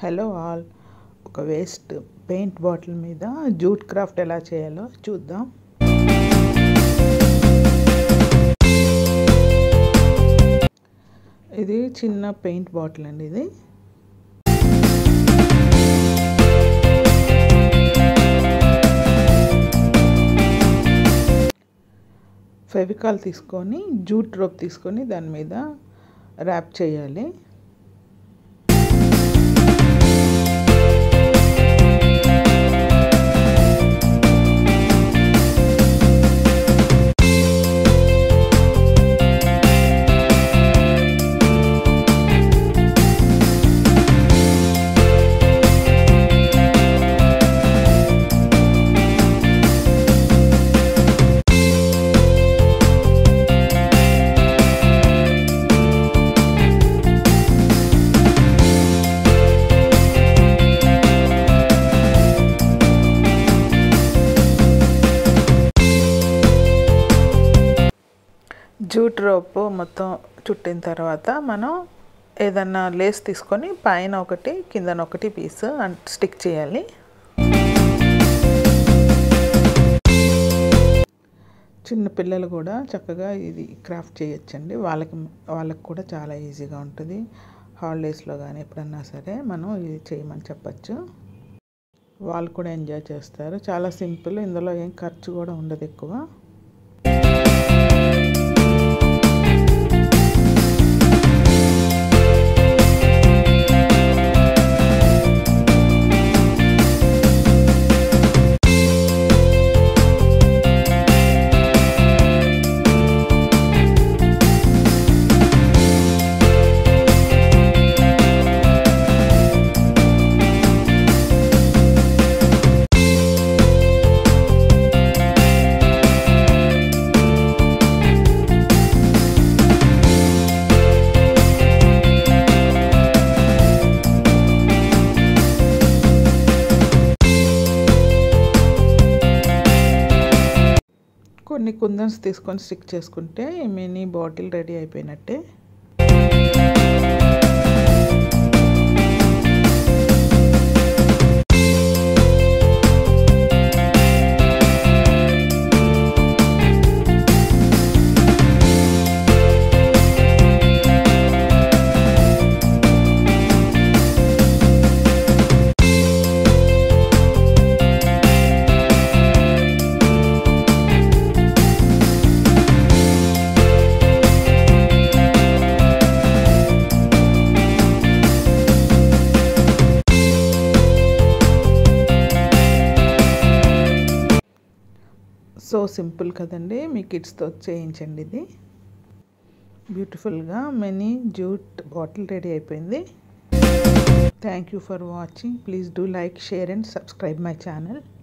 hello all ఒక waste paint bottle మీద jute craft ఎలా చేయాలో చూద్దాం ఇది చిన్న పెయింట్ బాటిల్ అండి ఇది ఫెవికాల్ తీసుకొని జూట్ రోప్ తీసుకొని దాని మీద ర్యాప్ చేయాలి జూట్ రోప్ మొత్తం చుట్టిన తర్వాత మనం ఏదన్నా లేస్ తీసుకొని పైన ఒకటి కిందన ఒకటి పీస్ స్టిక్ చేయాలి చిన్న పిల్లలు కూడా చక్కగా ఇది క్రాఫ్ట్ చేయొచ్చండి వాళ్ళకి వాళ్ళకి కూడా చాలా ఈజీగా ఉంటుంది హాలిడేస్లో కానీ ఎప్పుడన్నా సరే మనం ఇది చేయమని చెప్పచ్చు వాళ్ళు కూడా ఎంజాయ్ చేస్తారు చాలా సింపుల్ ఇందులో ఏం ఖర్చు కూడా ఉండదు ఎక్కువ కొన్ని కుందన్స్ తీసుకొని స్టిక్ చేసుకుంటే మినీ బాటిల్ రెడీ అయిపోయినట్టే సో సింపుల్ కదండి మీ కిడ్స్తో చేయించండి ఇది బ్యూటిఫుల్గా మినీ జూట్ బాటిల్ రెడీ అయిపోయింది thank you for watching please do like share and subscribe my channel